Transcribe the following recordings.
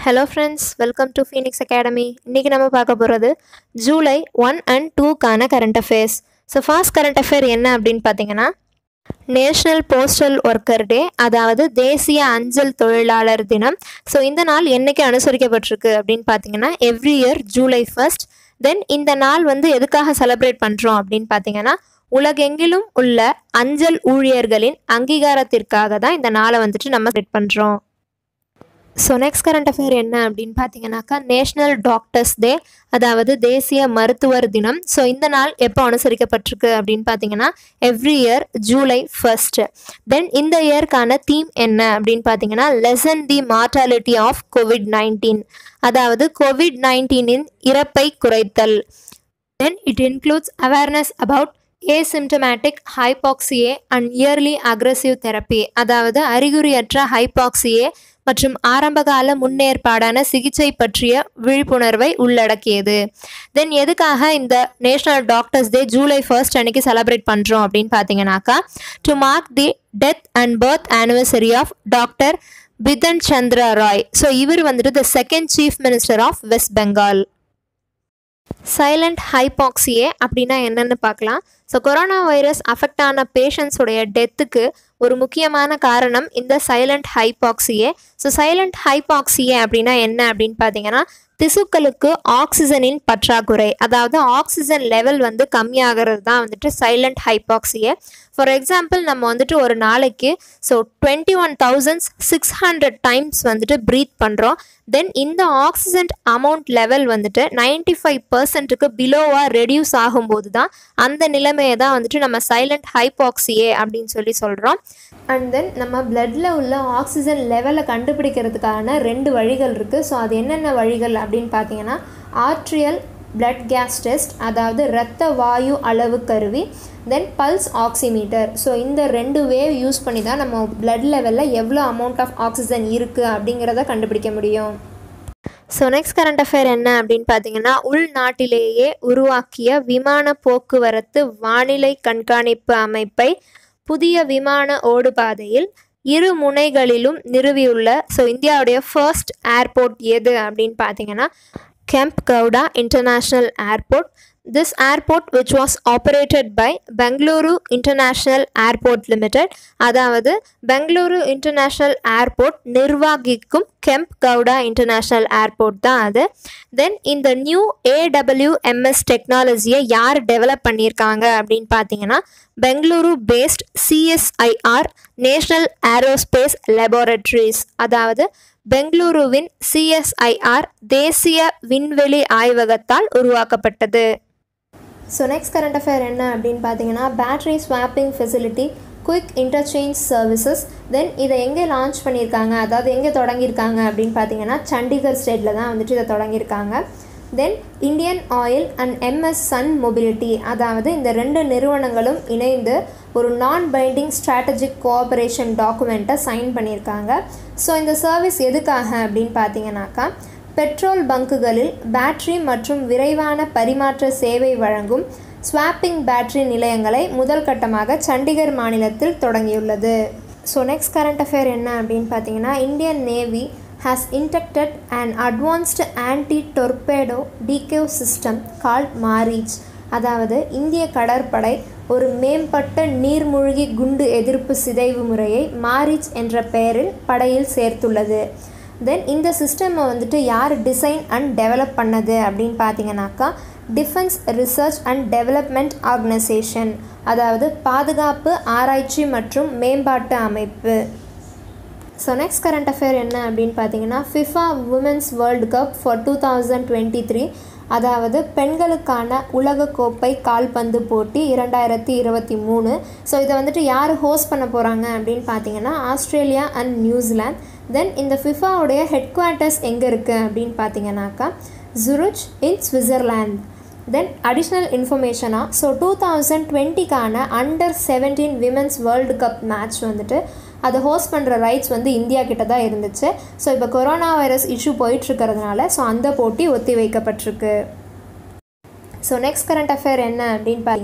hello friends welcome to Phoenix academy இன்றைக்கி நம்ம பார்க்க போகிறது ஜூலை ஒன் அண்ட் டூக்கான current affairs so first current affair என்ன அப்படின்னு பார்த்தீங்கன்னா நேஷ்னல் போஸ்டல் ஒர்க்கர் டே அதாவது தேசிய அஞ்சல் தொழிலாளர் தினம் ஸோ இந்த நாள் என்னைக்கு அனுசரிக்கப்பட்டிருக்கு அப்படின்னு பார்த்தீங்கன்னா every year July first then இந்த நாள் வந்து எதுக்காக செலிப்ரேட் பண்ணுறோம் அப்படின்னு பார்த்தீங்கன்னா உலகெங்கிலும் உள்ள அஞ்சல் ஊழியர்களின் அங்கீகாரத்திற்காக தான் இந்த நாளை வந்துட்டு நம்ம செட் பண்ணுறோம் ஸோ நெக்ஸ்ட் கரண்ட் அஃபேர் என்ன அப்படின்னு பார்த்தீங்கன்னாக்கா நேஷ்னல் டாக்டர்ஸ் டே அதாவது தேசிய மருத்துவர் தினம் ஸோ இந்த நாள் எப்போ அனுசரிக்கப்பட்டிருக்கு அப்படின்னு பார்த்தீங்கன்னா every year July first then இந்த இயர்க்கான தீம் என்ன அப்படின்னு பார்த்தீங்கன்னா lessen the mortality of COVID nineteen அதாவது கோவிட் நைன்டீனின் இறப்பை குறைத்தல் then it includes awareness about asymptomatic hypoxia and early aggressive therapy அதாவது அறிகுறியற்ற ஹைபாக்சியே மற்றும் ஆரம்பகால முன்னேற்பாடான சிகிச்சை பற்றிய விழிப்புணர்வை உள்ளடக்கியது தென் எதுக்காக இந்த national doctors day July first அன்னைக்கு செலிப்ரேட் பண்ணுறோம் அப்படின்னு பார்த்தீங்கன்னாக்கா to mark the death and birth anniversary of doctor Bidhan Chandra Roy so இவர் வந்துட்டு the second chief minister of West Bengal silent hypoxia அப்படின்னா என்னென்னு பார்க்கலாம் ஸோ கொரோனா வைரஸ் அஃபெக்ட் ஆன பேஷண்ட்ஸுடைய டெத்துக்கு ஒரு முக்கியமான காரணம் இந்த silent hypoxia so silent hypoxia அப்படின்னா என்ன அப்படின்னு பார்த்தீங்கன்னா திசுக்களுக்கு ஆக்சிஜனின் பற்றாக்குறை அதாவது ஆக்சிஜன் லெவல் வந்து கம்மியாகிறது தான் வந்துட்டு சைலண்ட் ஹைபாக்சியே ஃபார் எக்ஸாம்பிள் நம்ம வந்துட்டு ஒரு நாளைக்கு so twenty one thousands six hundred times வந்துட்டு ப்ரீத் பண்ணுறோம் தென் இந்த ஆக்சிஜன் அமௌண்ட் லெவல் வந்துட்டு நைன்டி ஃபைவ் பர்சன்ட்டுக்கு பிலோவாக ரெடியூஸ் ஆகும்போது தான் அந்த நிலைமையை தான் வந்துட்டு நம்ம சைலண்ட் ஹைபாக்சியே அப்படின்னு சொல்லி சொல்கிறோம் அண்ட் தென் நம்ம பிளட்டில் உள்ள ஆக்சிஜன் லெவலை கண்டுபிடிக்கிறதுக்கான ரெண்டு வழிகள் இருக்குது ஸோ அது என்னென்ன வழிகள் அப்படின்னு பார்த்தீங்கன்னா ஆர்ட்ரியல் பிளட் கேஸ் டெஸ்ட் அதாவது இரத்த வாயு அளவு கருவி தென் பல்ஸ் ஆக்சிமீட்டர் ஸோ இந்த ரெண்டு வேவ் யூஸ் பண்ணி தான் நம்ம பிளட் லெவலில் எவ்வளோ அமௌண்ட் ஆஃப் ஆக்சிஜன் இருக்குது அப்படிங்கிறத கண்டுபிடிக்க முடியும் ஸோ நெக்ஸ்ட் கரண்ட் அஃபேர் என்ன அப்படின்னு பார்த்தீங்கன்னா உள்நாட்டிலேயே உருவாக்கிய விமான போக்குவரத்து வானிலை கண்காணிப்பு அமைப்பை புதிய விமான ஓடுபாதையில் இரு முனைகளிலும் நிறுவியுள்ள ஸோ இந்தியாவுடைய ஃபர்ஸ்ட் ஏர்போர்ட் எது அப்படின்னு பார்த்தீங்கன்னா Kempe Gowda international airport this airport which was operated by Bengaluru international airport limited அதாவது பெங்களூரு இன்டர்நேஷ்னல் ஏர்போர்ட் நிர்வாகிக்கும் கெம்ப் கவுடா இன்டர்நேஷ்னல் ஏர்போர்ட் தான் அது தென் இந்த நியூ ஏடபிள்யூஎம்எஸ் டெக்னாலஜியை யார் டெவலப் பண்ணியிருக்காங்க அப்படின்னு பார்த்தீங்கன்னா Bengaluru based CSIR national aerospace laboratories அதாவது பெங்களூருவின் சிஎஸ்ஐஆர் தேசிய விண்வெளி ஆய்வகத்தால் உருவாக்கப்பட்டது ஸோ நெக்ஸ்ட் கரண்ட் அஃபேர் என்ன அப்படின்னு பார்த்தீங்கன்னா battery swapping facility quick interchange services then இதை எங்கே லான்ச் பண்ணியிருக்காங்க அதாவது எங்கே தொடங்கியிருக்காங்க அப்படின்னு பார்த்தீங்கன்னா சண்டிகர் ஸ்டேட்டில் தான் வந்துட்டு இதை தொடங்கியிருக்காங்க then Indian Oil and MS Sun Mobility அதாவது இந்த ரெண்டு நிறுவனங்களும் இணைந்து ஒரு நான் பைண்டிங் ஸ்ட்ராட்டஜிக் கோஆபரேஷன் டாக்குமெண்ட்டை சைன் பண்ணியிருக்காங்க ஸோ இந்த சர்வீஸ் எதுக்காக அப்படின்னு பார்த்தீங்கன்னாக்கா பெட்ரோல் பங்குகளில் பேட்டரி மற்றும் விரைவான பரிமாற்ற சேவை வழங்கும் ஸ்வாப்பிங் பேட்டரி நிலையங்களை முதல் கட்டமாக சண்டிகர் மாநிலத்தில் தொடங்கியுள்ளது ஸோ நெக்ஸ்ட் கரண்ட் அஃபேர் என்ன அப்படின்னு பார்த்தீங்கன்னா Indian Navy has inducted and advanced anti torpedo decoy system called Maareech அதாவது இந்திய கடற்படை ஒரு மேம்பட்ட நீர்மூழ்கி குண்டு எதிர்ப்பு சிதைவு முறையை மாரிச் என்ற பெயரில் படையில் சேர்த்துள்ளது தென் இந்த சிஸ்டம்மை வந்துட்டு யார் டிசைன் அண்ட் டெவலப் பண்ணது அப்படின்னு பார்த்தீங்கன்னாக்கா defence research and development organisation அதாவது பாதுகாப்பு ஆராய்ச்சி மற்றும் மேம்பாட்டு அமைப்பு ஸோ நெக்ஸ்ட் கரண்ட் அஃபேர் என்ன அப்படின்னு பார்த்தீங்கன்னா FIFA women's world cup for two thousand twenty three அதாவது பெண்களுக்கான உலகக்கோப்பை கால்பந்து போட்டி இரண்டாயிரத்தி இருபத்தி மூணு ஸோ இதை வந்துட்டு யார் ஹோஸ்ட் பண்ண போகிறாங்க அப்படின்னு பார்த்தீங்கன்னா ஆஸ்திரேலியா அண்ட் நியூசிலாந்து தென் இந்த ஃபிஃபாவுடைய ஹெட் குவார்ட்டர்ஸ் எங்கே இருக்குது அப்படின்னு பார்த்தீங்கன்னாக்கா Zurich in Switzerland then additional இன்ஃபர்மேஷனாக ஸோ டூ தௌசண்ட் டுவெண்ட்டிக்கான under seventeen women's world cup match வந்துட்டு அதை ஹோஸ்ட் பண்ணுற ரைட்ஸ் வந்து இந்தியா கிட்ட தான் இருந்துச்சு ஸோ இப்போ கொரோனா வைரஸ் இஷ்யூ போயிட்டுருக்கிறதுனால ஸோ அந்த போட்டி ஒத்தி வைக்கப்பட்டிருக்கு ஸோ நெக்ஸ்ட் கரண்ட் அஃபேர் என்ன அப்படின்னு பார்த்தீங்கன்னா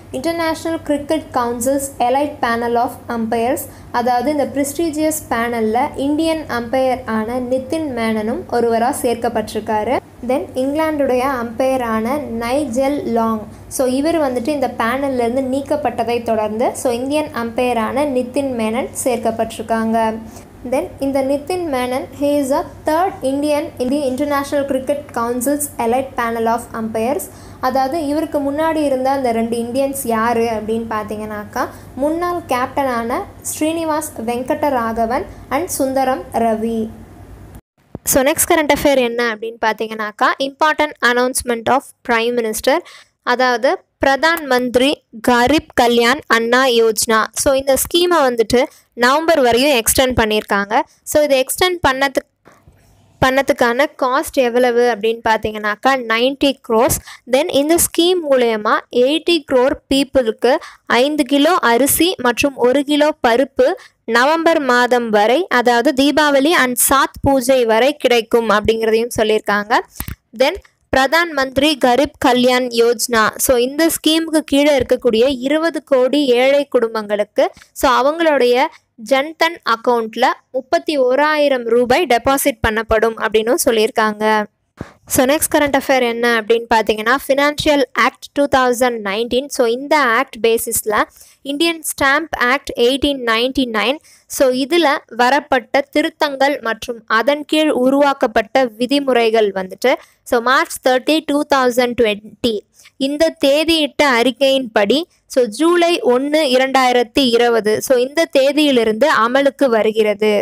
international cricket council's elite panel of umpires அதாவது இந்த ப்ரெஸ்டீஜியஸ் பேனலில் இந்தியன் அம்பையர் ஆன நிதின் மேனனும் ஒருவராக சேர்க்கப்பட்டிருக்காரு தென் இங்கிலாந்துடைய அம்பையரான நைஜெல் லாங் ஸோ இவர் வந்துட்டு இந்த பேனல்லேருந்து நீக்கப்பட்டதை தொடர்ந்து ஸோ இந்தியன் அம்பையரான நிதின் மேனன் சேர்க்கப்பட்டிருக்காங்க தென் இந்த Nitin Menon he is a third Indian in the international cricket council's elite panel of umpires அதாவது இவருக்கு முன்னாடி இருந்த அந்த ரெண்டு இந்தியன்ஸ் யார் அப்படின்னு பார்த்தீங்கன்னாக்கா முன்னாள் கேப்டனான Srinivas Venkataraghavan and Sundaram Ravi so next current affair என்ன அப்படின்னு பார்த்தீங்கன்னாக்கா important announcement of prime minister அதாவது பிரதான் மந்திரி கரீப் கல்யாண் அண்ணா யோஜனா ஸோ இந்த ஸ்கீமை வந்துட்டு நவம்பர் வரையும் எக்ஸ்டெண்ட் பண்ணியிருக்காங்க ஸோ இதை எக்ஸ்டெண்ட் பண்ணதுக்கு பண்ணதுக்கான காஸ்ட் எவ்வளவு அப்படின்னு பார்த்தீங்கன்னாக்கா நைன்ட்டி க்ரோஸ் தென் இந்த ஸ்கீம் மூலயமா எயிட்டி க்ரோர் பீப்புளுக்கு ஐந்து கிலோ அரிசி மற்றும் ஒரு கிலோ பருப்பு நவம்பர் மாதம் வரை அதாவது தீபாவளி அண்ட் சாத் பூஜை வரை கிடைக்கும் அப்படிங்கிறதையும் சொல்லியிருக்காங்க தென் பிரதான் மந்திரி கரீப் கல்யாண் யோஜனா ஸோ இந்த ஸ்கீமுக்கு கீழே இருக்கக்கூடிய இருபது கோடி ஏழை குடும்பங்களுக்கு ஸோ அவங்களுடைய ஜன்தன் அக்கௌண்ட்டில் முப்பத்தி ஓராயிரம் ரூபாய் டெபாசிட் பண்ணப்படும் அப்படின்னும் சொல்லியிருக்காங்க ஸோ நெக்ஸ்ட் கரண்ட் அஃபேர் என்ன அப்படின்னு பார்த்தீங்கன்னா financial act two thousand nineteen so இந்த ஆக்ட் பேசிஸில் Indian stamp act eighteen ninety nine so இதில் வரப்பட்ட திருத்தங்கள் மற்றும் அதன் கீழ் உருவாக்கப்பட்ட விதிமுறைகள் வந்துட்டு so March thirty two thousand twenty இந்த தேதியிட்ட அறிக்கையின்படி ஸோ ஜூலை ஒன்று இரண்டாயிரத்தி இருபது ஸோ இந்த தேதியிலிருந்து அமலுக்கு வருகிறது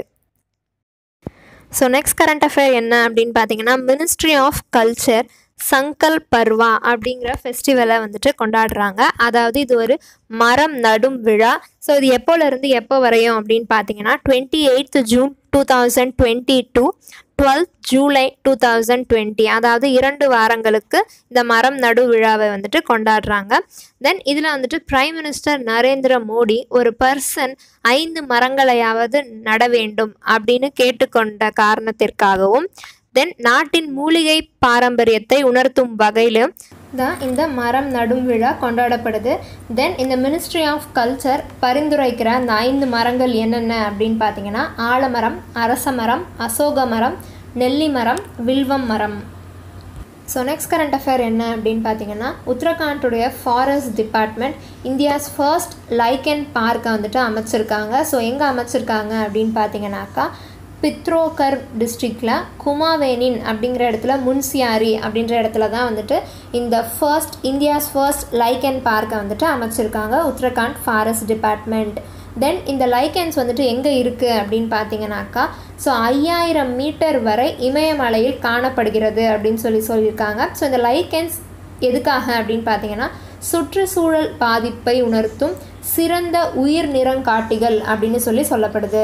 ஸோ நெக்ஸ்ட் கரண்ட் அஃபேர் என்ன அப்படின்னு பார்த்தீங்கன்னா ministry of culture Sankalp Parva அப்படிங்கிற ஃபெஸ்டிவலை வந்துட்டு கொண்டாடுறாங்க அதாவது இது ஒரு மரம் நடும் விழா ஸோ இது எப்போலேருந்து எப்போ வரையும் அப்படின்னு பார்த்தீங்கன்னா twenty eighth June two thousand twenty to twelfth July two thousand twenty அதாவது இரண்டு வாரங்களுக்கு இந்த மரம் நடு விழாவை வந்துட்டு கொண்டாடுறாங்க தென் இதில் வந்துட்டு பிரைம் மினிஸ்டர் நரேந்திர மோடி ஒரு பர்சன் ஐந்து மரங்களையாவது நட வேண்டும் அப்படின்னு கேட்டுக்கொண்ட காரணத்திற்காகவும் தென் நாட்டின் மூலிகை பாரம்பரியத்தை உணர்த்தும் வகையிலும் தான் இந்த மரம் நடும் விழா கொண்டாடப்படுது தென் இந்த மினிஸ்ட்ரி ஆஃப் கல்ச்சர் பரிந்துரைக்கிற அந்த ஐந்து மரங்கள் என்னென்ன அப்படின்னு பார்த்தீங்கன்னா ஆலமரம் அரச மரம் அசோக மரம் நெல்லி மரம் வில்வம் மரம் ஸோ நெக்ஸ்ட் கரண்ட் அஃபேர் என்ன அப்படின்னு பார்த்தீங்கன்னா உத்தரகாண்டுடைய forest department India's first lichen பார்க்கை வந்துட்டு அமைச்சிருக்காங்க ஸோ எங்கே அமைச்சிருக்காங்க அப்படின்னு பார்த்தீங்கன்னாக்கா பித்ரோகர் டிஸ்ட்ரிக்டில் குமாவேனின் அப்படிங்கிற இடத்துல முன்சியாரி அப்படின்ற இடத்துல தான் வந்துட்டு இந்த ஃபர்ஸ்ட் இந்தியாஸ் ஃபர்ஸ்ட் லைக்கன் பார்க்கை வந்துட்டு அமைச்சிருக்காங்க உத்தரகாண்ட் ஃபாரஸ்ட் டிபார்ட்மெண்ட் தென் இந்த லைக்கன்ஸ் வந்துட்டு எங்கே இருக்குது அப்படின்னு பார்த்தீங்கன்னாக்கா ஸோ ஐயாயிரம் மீட்டர் வரை இமயமலையில் காணப்படுகிறது அப்படின்னு சொல்லி சொல்லியிருக்காங்க ஸோ இந்த லைக்கன்ஸ் எதுக்காக அப்படின்னு பார்த்தீங்கன்னா சுற்றுச்சூழல் பாதிப்பை உணர்த்தும் சிறந்த உயிர் நிறங்காட்டிகள் அப்படின்னு சொல்லி சொல்லப்படுது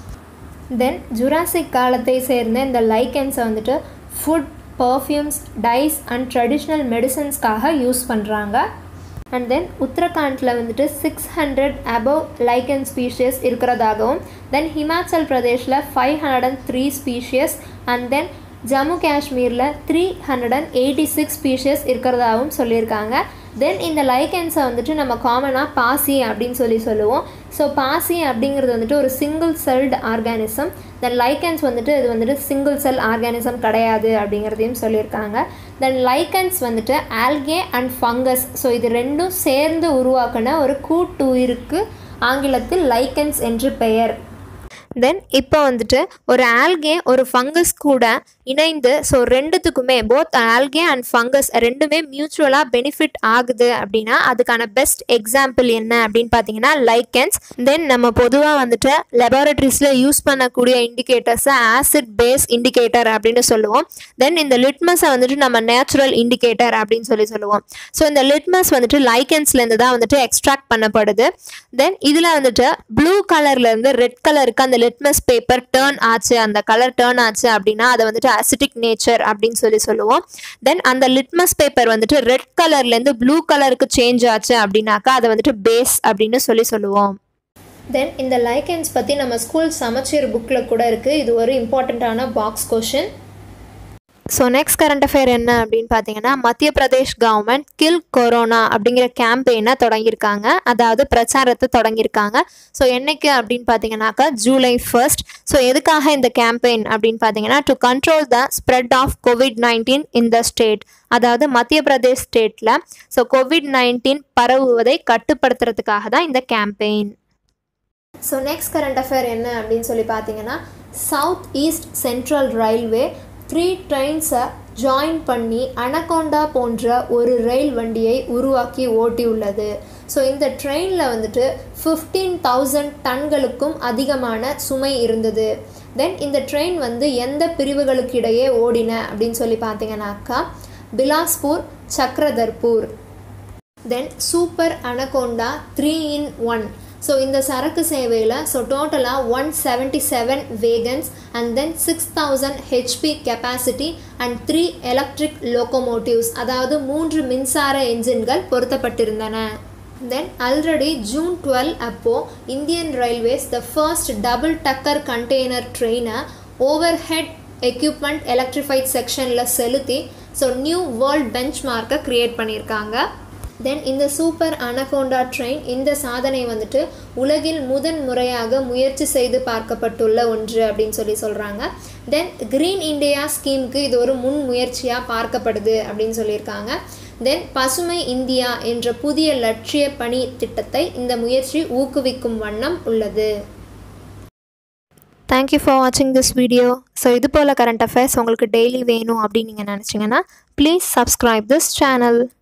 தென் ஜுராசிக் காலத்தை சேர்ந்த இந்த லைக்கன்ஸை வந்துட்டு food perfumes dyes and traditional மெடிசன்ஸ்க்காக யூஸ் பண்ணுறாங்க அண்ட் தென் உத்தரகாண்டில் வந்துட்டு six hundred above lichen species இருக்கிறதாகவும் தென் ஹிமாச்சல் பிரதேஷில் five hundred and three species and then Jammu காஷ்மீரில் three hundred and eighty six species இருக்கிறதாகவும் சொல்லியிருக்காங்க தென் இந்த லைக்கன்ஸை வந்துட்டு நம்ம காமனாக பாசி அப்படின்னு சொல்லி சொல்லுவோம் ஸோ பாசி அப்படிங்கிறது வந்துட்டு ஒரு single celled organism then lichens வந்துட்டு இது வந்துட்டு சிங்கிள் செல் ஆர்கானிசம் கிடையாது அப்படிங்கிறதையும் சொல்லியிருக்காங்க தென் லைக்கன்ஸ் வந்துட்டு ஆல்கே அண்ட் ஃபங்கஸ் ஸோ இது ரெண்டும் சேர்ந்து உருவாக்கின ஒரு கூட்டுயிருக்கு ஆங்கிலத்தில் லைக்கன்ஸ் என்று பெயர் தென் இப்போ வந்துட்டு ஒரு ஆல்கே ஒரு ஃபங்கஸ் கூட இணைந்து ஸோ ரெண்டுத்துக்குமே போத் ஆல்கே அண்ட் ஃபங்கஸ் ரெண்டுமே மியூச்சுவலாக பெனிஃபிட் ஆகுது அப்படின்னா அதுக்கான பெஸ்ட் எக்ஸாம்பிள் என்ன அப்படின்னு பார்த்தீங்கன்னா லைக்கன்ஸ் தென் நம்ம பொதுவாக வந்துட்டு லெபார்டரிஸில் யூஸ் பண்ணக்கூடிய இண்டிகேட்டர்ஸை ஆசிட் பேஸ் இண்டிகேட்டர் அப்படின்னு சொல்லுவோம் தென் இந்த லிட்மஸை வந்துட்டு நம்ம நேச்சுரல் இண்டிகேட்டர் அப்படின்னு சொல்லி சொல்லுவோம் ஸோ இந்த லிட்மஸ் வந்துட்டு லைக்கன்ஸ்லேருந்து தான் வந்துட்டு எக்ஸ்ட்ராக்ட் பண்ணப்படுது தென் இதில் வந்துட்டு ப்ளூ கலர்லேருந்து ரெட் கலருக்கு அந்த லிட்மஸ் பேப்பர் டேர்ன் ஆச்சு அந்த கலர் டேர்ன் ஆச்சு அப்படின்னா அதை வந்துட்டு அசிட்டிக் நேச்சர் அப்படின்னு சொல்லி சொல்லுவோம் தென் அந்த லிட்மஸ் பேப்பர் வந்துட்டு ரெட் கலர்லேருந்து ப்ளூ கலருக்கு சேஞ்ச் ஆச்சு அப்படின்னாக்கா அதை வந்துட்டு பேஸ் அப்படின்னு சொல்லி சொல்லுவோம் தென் இந்த லைக்கன்ஸ் பற்றி நம்ம ஸ்கூல் சமச்சீர் புக்கில் கூட இருக்குது இது ஒரு இம்பார்ட்டண்ட்டான box question so next current affair என்ன அப்படின்னு பார்த்தீங்கன்னா மத்திய பிரதேஷ் கவர்மெண்ட் கில் கொரோனா அப்படிங்கிற கேம்பெயினை தொடங்கியிருக்காங்க அதாவது பிரச்சாரத்தை தொடங்கியிருக்காங்க ஸோ என்னைக்கு அப்படின்னு பார்த்தீங்கன்னாக்கா ஜூலை ஃபர்ஸ்ட் ஸோ எதுக்காக இந்த கேம்பெயின் அப்படின்னு பார்த்தீங்கன்னா to control the spread of COVID nineteen in the state அதாவது மத்திய பிரதேஷ் ஸ்டேட்டில் ஸோ கோவிட் நைன்டீன் பரவுவதை கட்டுப்படுத்துறதுக்காக தான் இந்த campaign so next current affair என்ன அப்படின்னு சொல்லி பார்த்தீங்கன்னா south east central railway three ட்ரெயின்ஸை ஜாயின் பண்ணி அனகோண்டா போன்ற ஒரு ரயில் வண்டியை உருவாக்கி ஓட்டியுள்ளது ஸோ இந்த ட்ரெயினில் வந்துட்டு ஃபிஃப்டீன் தௌசண்ட் டன்களுக்கும் அதிகமான சுமை இருந்தது தென் இந்த ட்ரெயின் வந்து எந்த பிரிவுகளுக்கு இடையே ஓடின அப்படின்னு சொல்லி பார்த்தீங்கன்னாக்கா Bilaspur Chakradharpur then super anaconda three in one so இந்த சரக்கு சேவையில் ஸோ டோட்டலாக one seventy seven wagons and then six thousand HP capacity and three electric locomotives அதாவது மூன்று மின்சார என்ஜின்கள் பொருத்தப்பட்டிருந்தன தென் ஆல்ரெடி ஜூன் டுவெல் அப்போது Indian railways the first double decker container ட்ரெயினை ஓவர் ஹெட் எக்யூப்மெண்ட் எலக்ட்ரிஃபைட் செக்ஷனில் செலுத்தி ஸோ நியூ வேர்ல்ட் பெஞ்ச் மார்க்கை க்ரியேட் பண்ணியிருக்காங்க தென் இந்த சூப்பர் அனகோண்டா ட்ரெயின் இந்த சாதனை வந்துட்டு உலகில் முதன் முறையாக முயற்சி செய்து பார்க்கப்பட்டுள்ள ஒன்று அப்படின்னு சொல்லி சொல்கிறாங்க தென் க்ரீன் இந்தியா ஸ்கீமுக்கு இது ஒரு முன் முயற்சியாக பார்க்கப்படுது அப்படின்னு சொல்லியிருக்காங்க தென் பசுமை இந்தியா என்ற புதிய லட்சிய பணி திட்டத்தை இந்த முயற்சி ஊக்குவிக்கும் வண்ணம் உள்ளது தேங்க்யூ ஃபார் வாட்சிங் திஸ் வீடியோ ஸோ இது போல் கரண்ட் அஃபேர்ஸ் உங்களுக்கு டெய்லி வேணும் அப்படின்னு நீங்கள் நினச்சிங்கன்னா ப்ளீஸ் சப்ஸ்கிரைப் திஸ் சேனல்